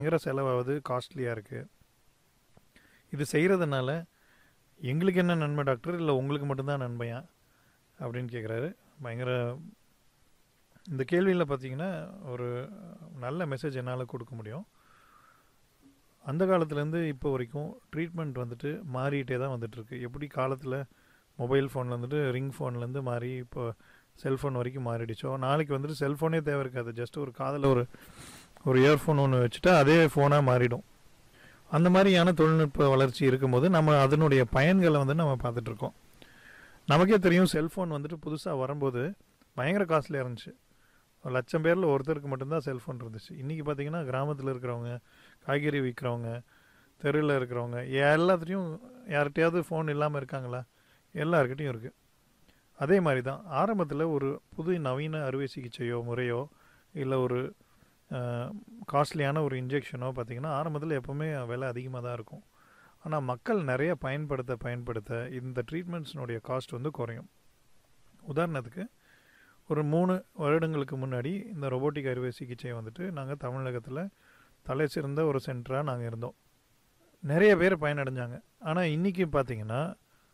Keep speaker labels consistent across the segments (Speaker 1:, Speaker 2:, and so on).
Speaker 1: பயங்கர செலவாகுது காஸ்ட்லியாக இருக்குது இது செய்கிறதுனால எங்களுக்கு என்ன நன்மை டாக்டர் இல்லை உங்களுக்கு மட்டும்தான் நன்மையா அப்படின்னு கேட்குறாரு பயங்கர இந்த கேள்வியில் பார்த்தீங்கன்னா ஒரு நல்ல மெசேஜ் என்னால் கொடுக்க முடியும் அந்த காலத்துலேருந்து இப்போ வரைக்கும் ட்ரீட்மெண்ட் வந்துட்டு மாறிட்டே தான் வந்துட்டுருக்கு எப்படி காலத்தில் மொபைல் ஃபோனில் வந்துட்டு ரிங் ஃபோன்லேருந்து மாறி இப்போ செல்ஃபோன் வரைக்கும் மாறிடுச்சோ நாளைக்கு வந்துட்டு செல்ஃபோனே தேவை இருக்காது ஜஸ்ட் ஒரு காதில் ஒரு ஒரு இயர்ஃபோன் ஒன்று வச்சுட்டா அதே ஃபோனாக மாறிடும் அந்த மாதிரியான தொழில்நுட்ப வளர்ச்சி இருக்கும்போது நம்ம அதனுடைய பயன்களை வந்து நம்ம பார்த்துட்ருக்கோம் நமக்கே தெரியும் செல்ஃபோன் வந்துட்டு புதுசாக வரும்போது பயங்கர காஸ்ட்லியாக இருந்துச்சு ஒரு லட்சம் பேரில் ஒருத்தருக்கு மட்டும்தான் செல்ஃபோன் இருந்துச்சு இன்றைக்கி பார்த்தீங்கன்னா கிராமத்தில் இருக்கிறவங்க காய்கறி விற்கிறவங்க தெருவில் இருக்கிறவங்க எல்லாத்துலேயும் யார்கிட்டயாவது ஃபோன் இல்லாமல் இருக்காங்களா எல்லாருக்கிட்டையும் இருக்குது அதே மாதிரி தான் ஆரம்பத்தில் ஒரு புது நவீன அறுவை சிகிச்சையோ முறையோ இல்லை ஒரு காஸ்ட்லியான ஒரு இன்ஜெக்ஷனோ பார்த்திங்கன்னா ஆரம்பத்தில் எப்போவுமே விலை அதிகமாக தான் இருக்கும் ஆனால் மக்கள் நிறைய பயன்படுத்த பயன்படுத்த இந்த ட்ரீட்மெண்ட்ஸினுடைய காஸ்ட் வந்து குறையும் உதாரணத்துக்கு ஒரு மூணு வருடங்களுக்கு முன்னாடி இந்த ரொபோட்டிக் அறுவை சிகிச்சை வந்துட்டு நாங்கள் தமிழகத்தில் தலை சிறந்த ஒரு சென்டராக நாங்கள் இருந்தோம் நிறைய பேர் பயனடைஞ்சாங்க ஆனால் இன்றைக்கி பார்த்தீங்கன்னா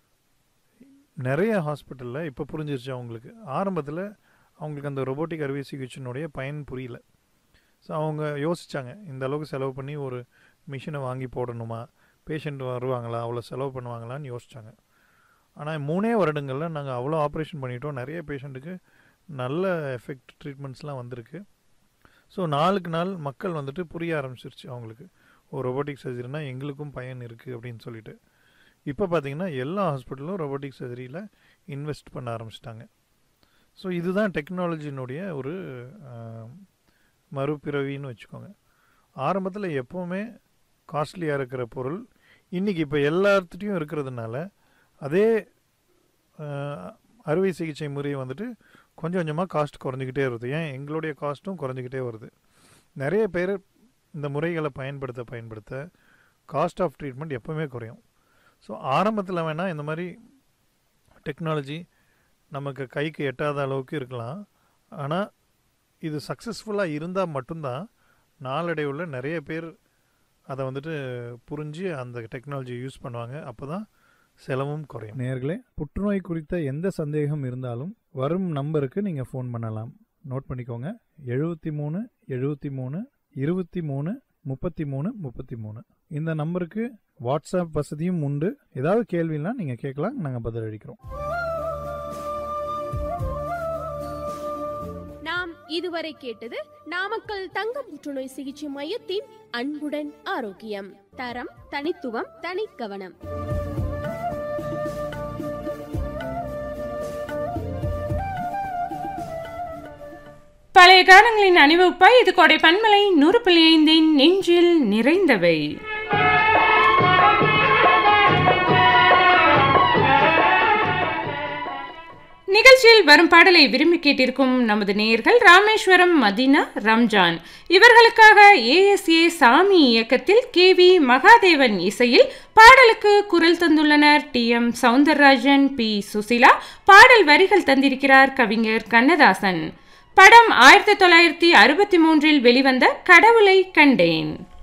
Speaker 1: நிறைய ஹாஸ்பிட்டலில் இப்போ புரிஞ்சிருச்சு அவங்களுக்கு ஆரம்பத்தில் அவங்களுக்கு அந்த ரொபோட்டிக் அறுவை சிகிச்சையினுடைய பயன் புரியல ஸோ அவங்க யோசித்தாங்க இந்த அளவுக்கு செலவு பண்ணி ஒரு மிஷினை வாங்கி போடணுமா பேஷண்ட் வருவாங்களா அவ்வளோ செலவு பண்ணுவாங்களான்னு யோசித்தாங்க ஆனால் மூணே வருடங்களில் நாங்கள் அவ்வளோ ஆப்ரேஷன் பண்ணிட்டோம் நிறைய பேஷண்ட்டுக்கு நல்ல எஃபெக்ட் ட்ரீட்மெண்ட்ஸ்லாம் வந்திருக்கு ஸோ நாளுக்கு நாள் மக்கள் வந்துட்டு புரிய ஆரம்பிச்சிருச்சு அவங்களுக்கு ஒரு ரொபோட்டிக் சர்ஜரினா எங்களுக்கும் பயன் இருக்குது அப்படின்னு சொல்லிட்டு இப்போ பார்த்தீங்கன்னா எல்லா ஹாஸ்பிட்டலும் ரொபோட்டிக் சர்ஜரியில் இன்வெஸ்ட் பண்ண ஆரம்பிச்சிட்டாங்க ஸோ இதுதான் டெக்னாலஜினுடைய ஒரு மறுபிறவின்னு வச்சுக்கோங்க ஆரம்பத்தில் எப்போவுமே காஸ்ட்லியாக இருக்கிற பொருள் இன்றைக்கி இப்போ எல்லாத்துட்டையும் இருக்கிறதுனால அதே அறுவை சிகிச்சை முறையை வந்துட்டு கொஞ்சம் கொஞ்சமாக காஸ்ட் குறைஞ்சிக்கிட்டே வருது ஏன் எங்களுடைய காஸ்ட்டும் குறைஞ்சிக்கிட்டே வருது நிறைய பேர் இந்த முறைகளை பயன்படுத்த பயன்படுத்த காஸ்ட் ஆஃப் ட்ரீட்மெண்ட் எப்போவுமே குறையும் ஸோ ஆரம்பத்தில் வேணால் இந்த மாதிரி டெக்னாலஜி நமக்கு கைக்கு எட்டாத அளவுக்கு இருக்கலாம் ஆனால் இது சக்ஸஸ்ஃபுல்லாக இருந்தால் மட்டும்தான் நாளடைவில் நிறைய பேர் அதை வந்துட்டு புரிஞ்சு அந்த டெக்னாலஜியை யூஸ் பண்ணுவாங்க அப்போ தான் செலவும் குறையும் நேர்களே புற்றுநோய் குறித்த எந்த சந்தேகம் இருந்தாலும் வரும் நம்பருக்கு நீங்கள் ஃபோன் பண்ணலாம் நோட் பண்ணிக்கோங்க எழுபத்தி மூணு எழுபத்தி மூணு இருபத்தி மூணு முப்பத்தி மூணு முப்பத்தி மூணு இந்த நம்பருக்கு வாட்ஸ்அப் வசதியும் உண்டு ஏதாவது கேள்வினா நீங்கள் கேட்கலாம் நாங்கள் பதில் அளிக்கிறோம்
Speaker 2: நாம் இதுவரை கேட்டது நாமக்கல் தங்க புற்றுநோய் சிகிச்சை மையத்தின் அன்புடன் ஆரோக்கியம் தரம் தனித்துவம் தனிக்கவனம்
Speaker 3: பழைய காலங்களின் அணிவகுப்பாய் இது கொடை பன்மலை நூறு புள்ளி ஐந்தின் நெஞ்சில் நிறைந்தவை நிகழ்ச்சியில் வரும் பாடலை விரும்பி கேட்டிருக்கும் நமது நேயர்கள் ராமேஸ்வரம் மதினா ரம்ஜான் இவர்களுக்காக ஏஎஸ்ஏ சாமி இயக்கத்தில் கே வி மகாதேவன் இசையில் பாடலுக்கு குரல் தந்துள்ளனர் T M Soundararajan P Susheela பாடல் வரிகள் தந்திருக்கிறார் கவிஞர் கண்ணதாசன் படம் ஆயிரத்தி தொள்ளாயிரத்தி அறுபத்தி மூன்றில் வெளிவந்த கடவுளை கண்டேன்